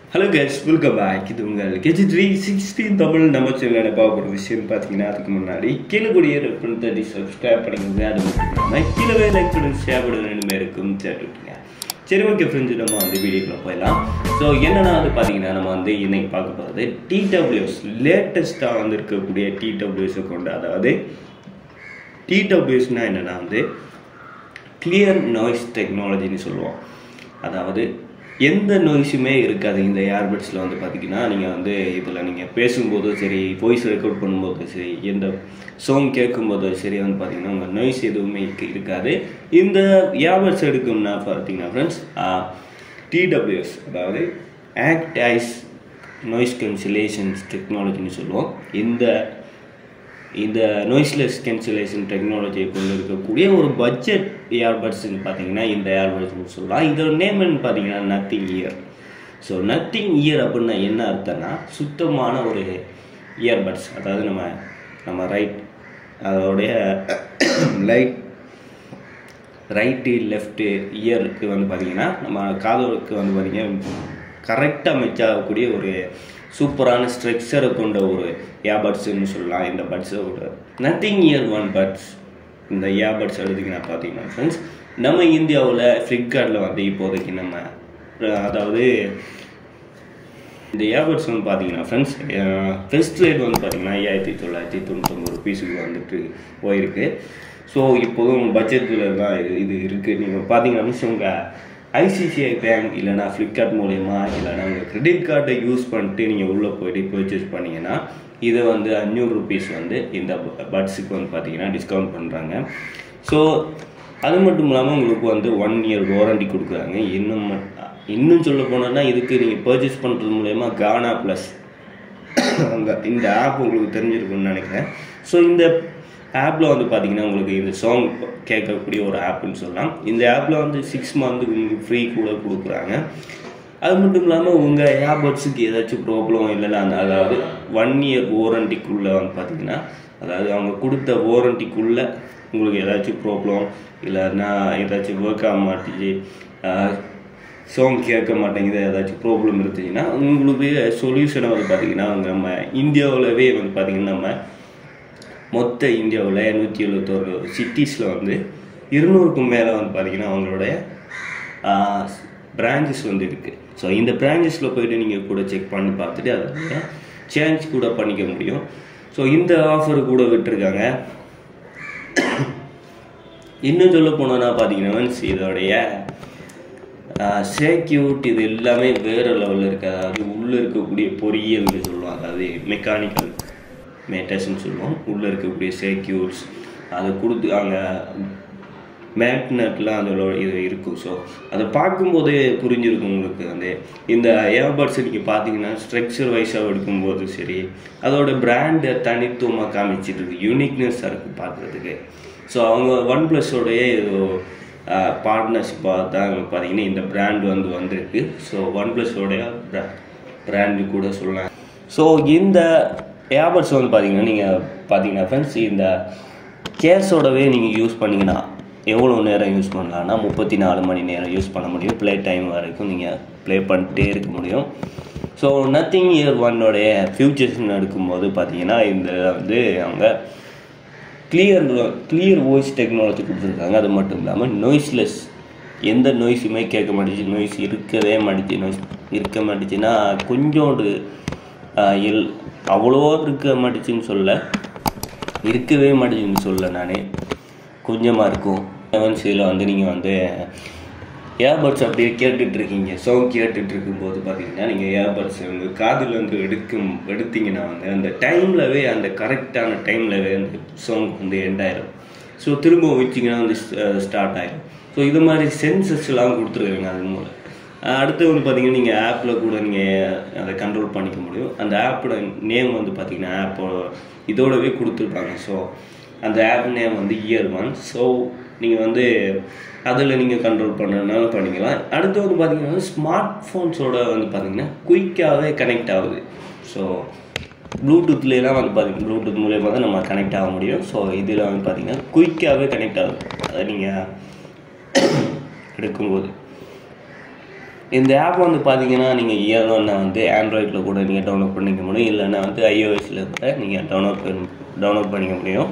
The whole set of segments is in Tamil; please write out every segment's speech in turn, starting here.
ஹலோ கேஸ் வெல்கம் பேக் இது உங்கள் கெஜி த்ரீ சிக்ஸ்டீன் தமிழ் நம்ம சேனலில் பார்க்குற விஷயம் பார்த்தீங்கன்னா அதுக்கு முன்னாடி கீழே கூடிய ரெஃபரன் தட்டி சப்ஸ்கிரைப் பண்ணிக்கோங்க அது மட்டும் இல்லாமல் கீழே லைக் பண்ணி ஷேர் பண்ண ரெண்டு பேருக்கும் சேர்த்து விட்டுருங்க சரி ஓகே ஃப்ரெண்ட்ஸ் நம்ம வந்து வீடியோக்குள்ள போயிடலாம் ஸோ என்னன்னா வந்து பார்த்தீங்கன்னா நம்ம வந்து இன்னைக்கு பார்க்க போகிறது டிடபிள்யூஎஸ் லேட்டஸ்ட்டாக வந்து இருக்கக்கூடிய டிடபிள்யூஎஸை கொண்டு அதாவது டிடபிள்யூஎஸ்னால் என்னென்னா வந்து கிளியர் நாய்ஸ் டெக்னாலஜின்னு சொல்லுவோம் அதாவது எந்த நாய்ஸுமே இருக்காது இந்த ஏர்பட்ஸில் வந்து பார்த்தீங்கன்னா நீங்கள் வந்து இதில் நீங்கள் பேசும்போதும் சரி வாய்ஸ் ரெக்கார்ட் பண்ணும்போதும் சரி எந்த சாங் கேட்கும்போதும் சரி வந்து பார்த்தீங்கன்னா உங்கள் நாய்ஸ் எதுவுமே இருக்கு- இருக்காது இந்த ஏர்பட்ஸ் எடுக்கும்னா பார்த்தீங்கன்னா ஃப்ரெண்ட்ஸ் டிடபிள்யூஎஸ் அதாவது ஆக்ட் ஐஸ் நாய்ஸ் கன்சிலேஷன்ஸ் டெக்னாலஜின்னு சொல்லுவோம் இந்த இந்த நாய்ஸ்லெஸ் கேன்சலேஷன் டெக்னாலஜியை கொண்டு இருக்கக்கூடிய ஒரு பட்ஜெட் இயர்பட்ஸ்ன்னு பார்த்தீங்கன்னா இந்த இயர்பட்ஸ்னு சொல்லலாம் இதோட நேம் என்ன பார்த்தீங்கன்னா Nothing Ear so Nothing Ear அப்படின்னா என்ன அர்த்தம்னா சுத்தமான ஒரு இயர்பட்ஸ் அதாவது நம்ம நம்ம ரைட் அதோடைய லைட் ரைட்டு லெஃப்ட்டு இயருக்கு வந்து பார்த்தீங்கன்னா நம்ம காதோருக்கு வந்து பார்த்தீங்கன்னா கரெக்டாக மெச் ஆகக்கூடிய ஒரு சூப்பரான ஸ்ட்ரக்சரை கொண்ட ஒரு ஏர்பட்ஸ்ன்னு சொல்லலாம் இந்த பட்ஸோட நத்திங் இயர் ஒன் பட்ஸ் இந்த ஏர்பட்ஸ் எடுத்திங்கன்னா பார்த்தீங்கன்னா ஃப்ரெண்ட்ஸ் நம்ம இந்தியாவில் ஃப்ளிப்கார்ட்டில் வந்து இப்போதைக்கு நம்ம அஹ், அதாவது இந்த ஏர்பட்ஸ் வந்து பார்த்தீங்கன்னா ஃப்ரெண்ட்ஸ் ஃபெஸ்ட் ரேட் வந்து பார்த்தீங்கன்னா ஐயாயிரத்தி தொள்ளாயிரத்தி தொண்ணூத்தொம்பது ருபீஸுக்கு வந்துட்டு போயிருக்கு ஸோ இப்போதும் பட்ஜெட்டில் தான் இது இது இருக்குது நீங்கள் பார்த்தீங்கன்னா உங்கள் ஐசிசிஐ பேங்க் இல்லைனா ஃப்ளிப்கார்ட் மூலயமா இல்லைனா உங்கள் கிரெடிட் கார்டை யூஸ் பண்ணிட்டு நீங்கள் உள்ளே போயிட்டு பர்ச்சேஸ் பண்ணீங்கன்னா இதை வந்து அஞ்சூறு ருபீஸ் வந்து இந்த பட்ஸுக்கு வந்து பார்த்தீங்கன்னா டிஸ்கவுண்ட் பண்ணுறாங்க ஸோ அது மட்டும் இல்லாமல் உங்களுக்கு வந்து ஒன் இயர் வாரண்டி கொடுக்குறாங்க இன்னும் மட்- இன்னும் சொல்ல போனோம்னா இதுக்கு நீங்கள் பர்ச்சேஸ் பண்ணுறது மூலயமா கானா ப்ளஸ் அந்த இந்த ஆப் உங்களுக்கு தெரிஞ்சிருக்கும்னு நினைக்கிறேன் ஸோ இந்த ஆப்பில் வந்து பார்த்தீங்கன்னா உங்களுக்கு இந்த சாங் கேட்கக்கூடிய ஒரு ஆப்புன்னு சொல்லலாம் இந்த ஆப்பில் வந்து சிக்ஸ் மந்த் உங்களுக்கு ஃப்ரீ கூட கொடுக்குறாங்க அது மட்டும் இல்லாமல் உங்கள் ஏர்பட்ஸுக்கு ஏதாச்சும் ப்ராப்ளம் இல்லைன்னா அந்த அதாவது ஒன் இயர் வாரண்டிக்குள்ளே வந்து பார்த்தீங்கன்னா அதாவது அவங்க கொடுத்த வாரண்டிக்குள்ளே உங்களுக்கு ஏதாச்சும் ப்ராப்ளம் இல்லைன்னா ஏதாச்சும் ஒர்க் ஆக மாட்டேங்குது சாங் கேட்க மாட்டேங்குது ஏதாச்சும் ப்ராப்ளம் இருந்துச்சுன்னா உங்களுக்கு சொல்யூஷனை வந்து பார்த்தீங்கன்னா நம்ம இந்தியாவிலவே வந்து பார்த்தீங்கன்னா நம்ம மொத்த இந்தியாவில் நூற்றி எழுபத்தோரு சிட்டிஸில் வந்து இருநூறுக்கும் மேலே வந்து பார்த்தீங்கன்னா அவங்களுடைய பிரான்ச்சஸ் வந்து இருக்குது ஸோ இந்த பிரான்ச்சஸில் போயிட்டு நீங்கள் கூட செக் பண்ணி பார்த்துட்டு அதை சேஞ்ச் கூட பண்ணிக்க முடியும் ஸோ இந்த ஆஃபர் கூட விட்டுருக்காங்க இன்னும் சொல்ல போனோன்னா பார்த்தீங்கன்னா இதோடைய சேக்யூட் இது எல்லாமே வேறு லெவலில் இருக்குது அதாவது உள்ளே இருக்கக்கூடிய பொறியியல்னு சொல்லுவாங்க அதாவது மெக்கானிக்கல் மேட்டர்ஸ்னு சொல்லுவோம் உள்ளே இருக்கக்கூடிய சேக்யூட்ஸ் அதை கொடுத்து அங்கே மேக்னெட்லாம் அதோட இது இருக்கும் ஸோ அதை பார்க்கும்போதே புரிஞ்சிருக்கும் உங்களுக்கு அந்த இந்த ஏர்பட்ஸ் நீங்கள் பார்த்தீங்கன்னா ஸ்ட்ரக்சர் வைஸாக எடுக்கும்போது சரி அதோட பிராண்டை தனித்துவமாக காமிச்சிட்டு இருக்கு யூனிக்னஸாக இருக்குது பார்க்குறதுக்கு ஸோ அவங்க ஒன் ப்ளஸோடைய ஏதோ பார்ட்னர்ஷிப்பாக தான் பார்த்தீங்கன்னா இந்த பிராண்ட் வந்து வந்திருக்கு ஸோ ஒன் ப்ளஸோடைய பிராண்டு கூட சொல்லலாம் ஸோ இந்த ஏர்பட்ஸ் வந்து பார்த்தீங்கன்னா நீங்கள் பார்த்தீங்கன்னா ஃப்ரெண்ட்ஸ் இந்த கேஸோடவே நீங்கள் யூஸ் பண்ணீங்கன்னா எவ்வளோ நேரம் யூஸ் பண்ணலாம்னா முப்பத்தி நாலு மணி நேரம் யூஸ் பண்ண முடியும் ப்ளே டைம் வரைக்கும் நீங்கள் ப்ளே பண்ணிட்டே இருக்க முடியும் ஸோ நத்திங் இயர் ஒன்னோடைய ஃபியூச்சர்ஸ்னு எடுக்கும்போது பார்த்தீங்கன்னா இந்த வந்து அவங்க கிளியர் கிளியர் வாய்ஸ் டெக்னாலஜி கொடுத்துருக்காங்க அது மட்டும் இல்லாமல் நாய்ஸ்லெஸ் எந்த நோய்ஸுமே கேட்க மாட்டேச்சு நோய்ஸ் இருக்கவே மாட்டேச்சு நோய்ஸ் இருக்க மாட்டேச்சுன்னா கொஞ்சோண்டு ஆஹ், எல் அவ்வளோ இருக்க மாட்டேச்சுன்னு சொல்ல இருக்கவே மாட்டேங்குன்னு சொல்ல நானே கொஞ்சமாக இருக்கும் செவன்சியில் வந்து நீங்கள் வந்து ஏர்பட்ஸ் அப்படியே கேட்டுட்டு இருக்கீங்க சவுண்ட் கேட்டுட்டு இருக்கும்போது பார்த்தீங்கன்னா நீங்கள் ஏர்பட்ஸ் உங்கள் காதில் வந்து எடுக்கும் எடுத்தீங்கன்னா வந்து அந்த டைம்லவே அந்த கரெக்டான டைம்லவே அந்த சவுண்ட் வந்து எண்ட் ஆயிரும் ஸோ திரும்ப வச்சிங்கன்னா வந்து ஸ்டார்ட் ஆயிடும் ஸோ இது மாதிரி சென்சஸ்லாம் கொடுத்துருக்காங்க அது மூலம் அஹ் அடுத்து வந்து பார்த்தீங்கன்னா நீங்கள் ஆப்பில் கூட நீங்கள் அதை கண்ட்ரோல் பண்ணிக்க முடியும் அந்த ஆப்போட நேம் வந்து பார்த்தீங்கன்னா ஆப்போ இதோடவே கொடுத்துருப்பாங்க ஸோ அந்த ஆப் நேம் வந்து இயர் ஒன் ஸோ நீங்கள் வந்து அதில் நீங்கள் கண்ட்ரோல் பண்ணனாலும் பண்ணிக்கலாம் அடுத்து வந்து பார்த்தீங்கன்னா ஸ்மார்ட் ஃபோன்ஸோட வந்து பார்த்தீங்கன்னா குயிக்காகவே கனெக்ட் ஆகுது ஸோ ப்ளூடூத்லாம் வந்து பார்த்தீங்கன்னா ப்ளூடூத் மூலியமாக தான் நம்ம கனெக்ட் ஆக முடியும் ஸோ இதில் வந்து பார்த்தீங்கன்னா குயிக்காகவே கனெக்ட் ஆகுது அதை நீங்கள் எடுக்கும்போது இந்த ஆப் வந்து பார்த்தீங்கன்னா நீங்கள் ஏன்னா வந்து ஆண்ட்ராய்டில் கூட நீங்கள் டவுன்லோட் பண்ணிக்க முடியும் இல்லைன்னா வந்து ஐஓஎஸில் கூட நீங்கள் டவுன்லோட் பண்ணி டவுன்லோட் பண்ணிக்க முடியும்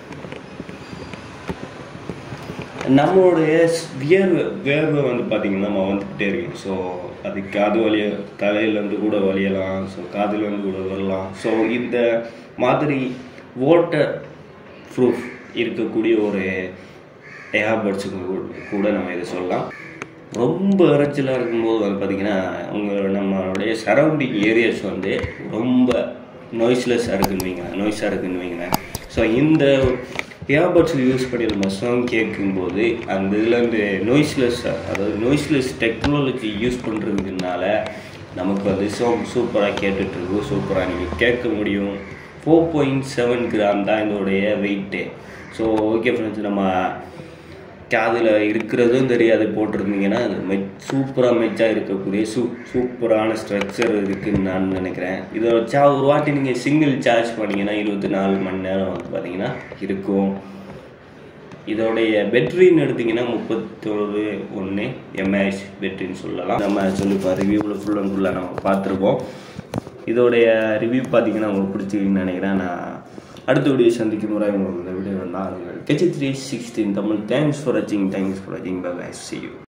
நம்மளுடைய வியர்வை வேர்வை வந்து பார்த்திங்கன்னா நம்ம வந்துக்கிட்டே இருக்கும் ஸோ அது காது வலிய தலையிலேருந்து கூட வலியலாம் ஸோ காதுலேருந்து கூட வரலாம் ஸோ இந்த மாதிரி வாட்டர் ப்ரூஃப் இருக்கக்கூடிய ஒரு ஏர்பட்ஸுக்கு கூட நம்ம இதை சொல்லலாம் ரொம்ப இறைச்சலாக இருக்கும்போது வந்து பார்த்திங்கன்னா உங்களோட நம்மளுடைய சரௌண்டிங் ஏரியாஸ் வந்து ரொம்ப நாய்ஸ்லெஸ்ஸாக இருக்குன்னு வைங்களேன் நாய்ஸாக இருக்குன்னு வைங்களேன் ஸோ இந்த ஏர்பட்ஸ் யூஸ் பண்ணி நம்ம சாங் கேட்கும்போது அந்த இதுலேருந்து நோய்ஸ்லெஸ்ஸாக அதாவது நோய்ஸ்லெஸ் டெக்னாலஜி யூஸ் பண்ணுறதுனால நமக்கு வந்து சாங் சூப்பராக கேட்டுட்ருக்கும் சூப்பராக நீங்கள் கேட்க முடியும் ஃபோர் பாயிண்ட் செவன் கிராம் தான் இதோடைய வெயிட்டு ஸோ ஓகே ஃப்ரெண்ட்ஸ் நம்ம காதில் இருக்கிறதும் தெரியாது போட்டிருந்தீங்கன்னா அது மெச் சூப்பராக மெச்சாக இருக்கக்கூடிய சூ சூப்பரான ஸ்ட்ரக்சர் இருக்குதுன்னு நான் நினைக்கிறேன் இதோட சா ஒரு வாட்டி நீங்கள் சிங்கிள் சார்ஜ் பண்ணிங்கன்னா இருபத்தி நாலு மணி நேரம் வந்து பார்த்தீங்கன்னா இருக்கும் இதோடைய பேட்டரின்னு எடுத்திங்கன்னா முப்பத்தொரு ஒன்று எம்ஏஹெச் பேட்டரின்னு சொல்லலாம் நம்ம சொல்லிப்பா ரிவ்யூவில் ஃபுல் அண்ட் ஃபுல்லாக நம்ம பார்த்துருப்போம் இதோடைய ரிவ்யூ பார்த்தீங்கன்னா உங்களுக்கு பிடிச்சிருக்குன்னு நினைக்கிறேன் நான் அடுத்த வீடியோ சந்திக்கும் முறை உங்களுக்கு இந்த வீடியோ நான் கெச்சி three sixteen Tamil thanks for வாட்சிங் தேங்க்ஸ் ஃபார் வாட்சிங் பை சி யூ